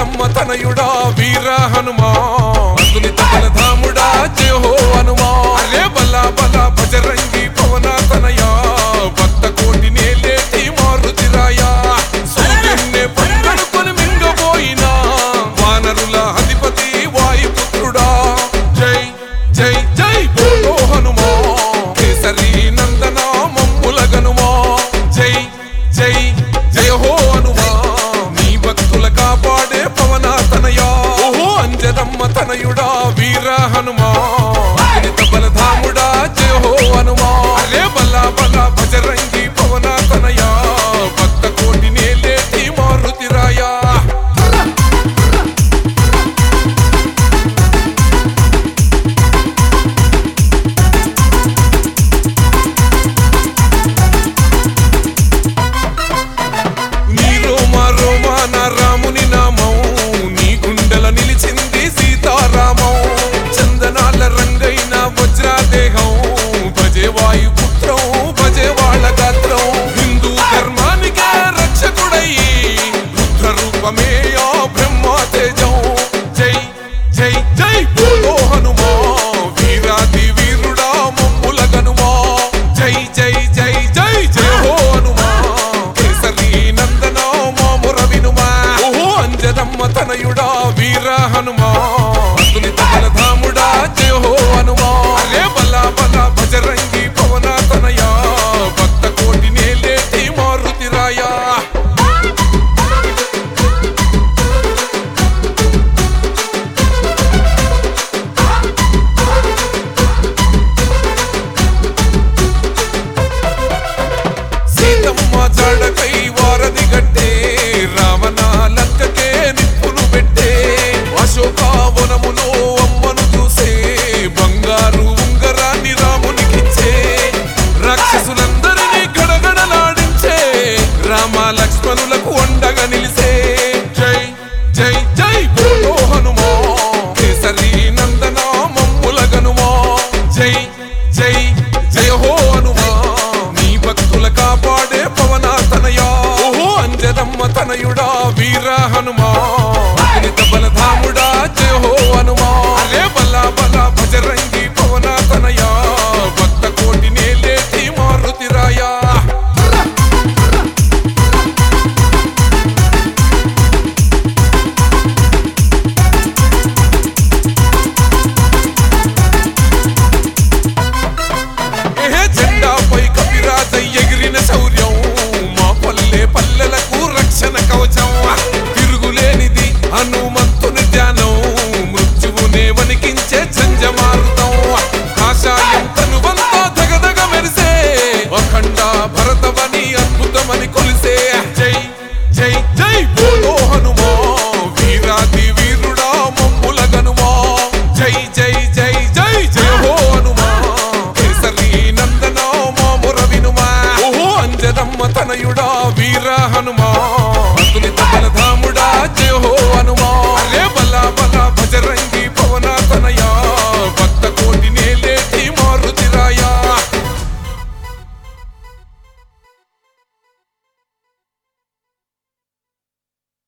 అంజనమ్మ తనయుడా వీర హనుమా అతులిత బలధాముడా జయ హో హనుమా అరే బల బల భజరంగి పవన తనయా భక్త కోటి నేలేటి మారుతిరాయా సూర్యున్నే పంగడుకొని మింగబోయినా వానరుల అధిపతి వాయుపుత్రుడా జై జై జై బోలో హనుమా కేసరి నందన మమ్ముల గనుమా జై జై జయ హో హనుమా నీ భక్తుల కాపాడే పవన తనయా ఓహో అంజనమ్మ తనయుడా వీర హనుమా అగ్నిత బలధాముడా జయ హో హనుమా అరే బల బల భజరంగి పవన తనయా భక్త కోటి నేలేటి మారుతిరాయా నీ రోమ రోమాన రాముని నామం నీ గుండెల నిలిచింది సీతారామం చందనాల రంగైన వజ్రాదేహం భజే వాయుపుత్రం భజే వాళ్ళ గాత్రం హిందూ ధర్మానికే రక్షకుడయ్యి రుద్ర రూపమే ఆ బ్రహ్మ తేజం జై జై జై బోలో హనుమా వీరాది వీరుడా మమ్ముల గనుమా జై జై జై జై జయ హో హనుమా కేసరి నందన మాముర వినుమా ఓహో అంజనమ్మ తనయుడా వీర హనుమా అతులిత బలధాముడా జయ హో హనుమా అరే బల బల భజరంగి పవన తనయా భక్త కోటి నేలేటి మారుతిరాయా సీతమ్మ జాడకై వారధి గట్టే రావణ లంకకే నిప్పులు పెట్టే అశోకావనములో అమ్మను చూసే బంగారు ఉంగరాన్ని రామునికిచ్చే రాక్షసులందరినీ గడగడలాడించే రామ లక్ష్మణులకు వండగా నిలిసే జై జై జై